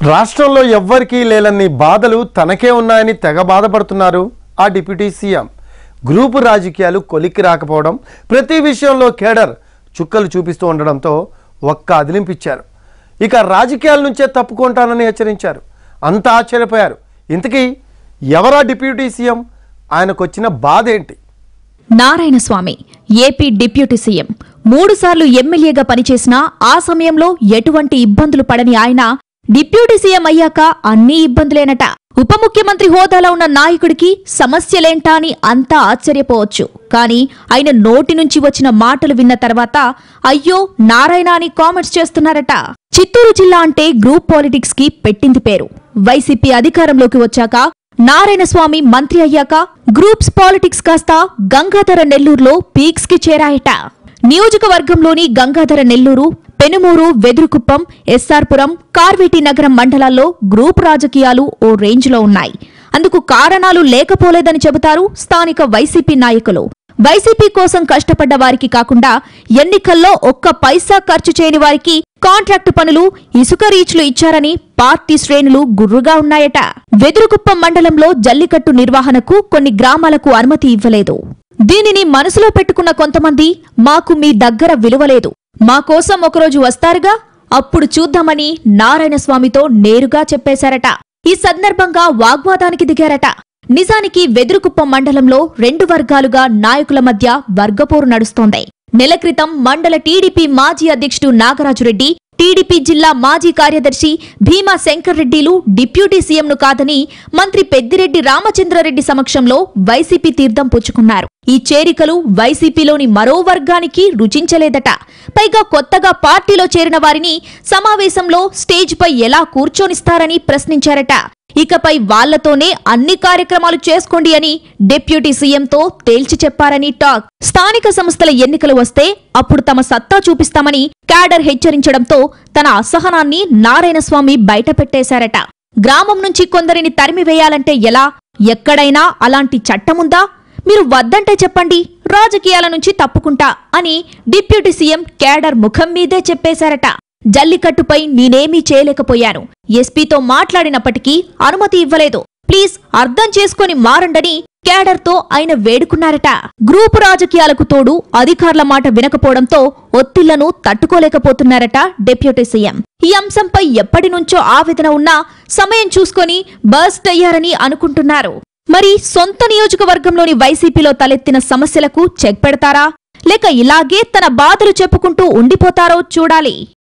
రాష్ట్రంలో ఎవ్వరికీ లేలన్ని బాధలు తనకే ఉన్నాయని తెగ బాధపడుతున్నారు ఆ డిప్యూటీ సీఎం గ్రూపు రాజకీయాలు కొలిక్కి రాకపోవడం ప్రతి విషయంలో కేడర్ చుక్కలు చూపిస్తూ ఉండడంతో ఒక్క అదిలింపిచ్చారు ఇక రాజకీయాల నుంచే తప్పుకుంటానని హెచ్చరించారు అంతా ఆశ్చర్యపోయారు ఇంతకీ ఎవరా డిప్యూటీ సీఎం ఆయనకొచ్చిన బాధ ఏంటి నారాయణస్వామి ఏపీ డిప్యూటీ సీఎం మూడుసార్లు ఎమ్మెల్యేగా పనిచేసినా ఆ సమయంలో ఎటువంటి ఇబ్బందులు పడని ఆయన డిప్యూటీ సీఎం అయ్యాక అన్ని ఇబ్బందులేనట ఉప ముఖ్యమంత్రి హోదాలో ఉన్న నాయకుడికి సమస్యలేంటా అని అంతా ఆశ్చర్యపోవచ్చు కానీ ఆయన నోటి నుంచి వచ్చిన మాటలు విన్న తర్వాత అయ్యో నారాయణ అని కామెంట్స్ చేస్తున్నారట చిత్తూరు జిల్లా అంటే గ్రూప్ పాలిటిక్స్ కి పెట్టింది పేరు వైసీపీ అధికారంలోకి వచ్చాక నారాయణస్వామి మంత్రి అయ్యాక గ్రూప్స్ పాలిటిక్స్ కాస్త గంగాధర నెల్లూరులో పీక్స్ కి చేరాయట నియోజకవర్గంలోని గంగాధర నెల్లూరు పెనుమూరు వెదురుకుప్పం ఎస్ఆర్పురం కార్వేటి నగరం మండలాల్లో గ్రూప్ రాజకీయాలు ఓ రేంజ్లో ఉన్నాయి అందుకు కారణాలు లేకపోలేదని చెబుతారు స్థానిక వైసీపీ నాయకులు వైసీపీ కోసం కష్టపడ్డ వారికి కాకుండా ఎన్నికల్లో ఒక్క పైసా ఖర్చు చేయని వారికి కాంట్రాక్టు పనులు ఇసుక రీచ్లు ఇచ్చారని పార్టీ శ్రేణులు గుర్రుగా ఉన్నాయట వెదురుకుప్పం మండలంలో జల్లికట్టు నిర్వహణకు కొన్ని గ్రామాలకు అనుమతి ఇవ్వలేదు దీనిని మనసులో పెట్టుకున్న కొంతమంది మాకు మీ దగ్గర విలువలేదు మా కోసం ఒకరోజు వస్తారుగా అప్పుడు చూద్దామని నారాయణస్వామితో నేరుగా చెప్పేశారట ఈ సందర్భంగా వాగ్వాదానికి దిగారట నిజానికి వెదురుకుప్పం మండలంలో రెండు వర్గాలుగా నాయకుల మధ్య వర్గపోరు నడుస్తోంది నెల క్రితం మండల టీడీపీ మాజీ అధ్యక్షుడు నాగరాజురెడ్డి టీడీపీ జిల్లా మాజీ కార్యదర్శి భీమా శంకర్ రెడ్డిలు డిప్యూటీ సీఎంను కాదని మంత్రి పెద్దిరెడ్డి రామచంద్రారెడ్డి సమక్షంలో వైసీపీ తీర్థం పుచ్చుకున్నారు ఈ చేరికలు వైసీపీలోని మరో వర్గానికి రుచించలేదట పైగా కొత్తగా పార్టీలో చేరిన వారిని సమావేశంలో స్టేజ్పై ఎలా కూర్చొనిస్తారని ప్రశ్నించారట ఇకపై వాళ్లతోనే అన్ని కార్యక్రమాలు చేసుకోండి అని డిప్యూటీ సీఎంతో తేల్చి చెప్పారని టాక్ స్థానిక సంస్థల ఎన్నికలు వస్తే అప్పుడు తమ సత్తా చూపిస్తామని క్యాడర్ హెచ్చరించడంతో తన అసహనాన్ని నారాయణస్వామి బయటపెట్టేశారట గ్రామం నుంచి కొందరిని తరిమివేయాలంటే ఎలా ఎక్కడైనా అలాంటి చట్టముందా మీరు వద్దంటే చెప్పండి రాజకీయాల నుంచి తప్పుకుంటా అని డిప్యూటీ సీఎం కేడర్ ముఖం మీదే చెప్పేశారట జల్లికట్టుపై నేనేమీ చేయలేకపోయాను ఎస్పీతో మాట్లాడినప్పటికీ అనుమతి ఇవ్వలేదు ప్లీజ్ అర్థం చేసుకొని మారండని కేడర్తో ఆయన వేడుకున్నారట గ్రూపు రాజకీయాలకు తోడు అధికారుల మాట వినకపోవడంతో ఒత్తిళ్లను తట్టుకోలేకపోతున్నారట డిప్యూటీ సీఎం ఈ అంశంపై ఎప్పటి నుంచో ఆవేదన ఉన్నా సమయం చూసుకొని బర్స్ట్ అయ్యారని అనుకుంటున్నారు మరి సొంత నియోజకవర్గంలోని వైసీపీలో తలెత్తిన సమస్యలకు చెక్ పెడతారా లేక ఇలాగే తన బాధలు చెప్పుకుంటూ ఉండిపోతారో చూడాలి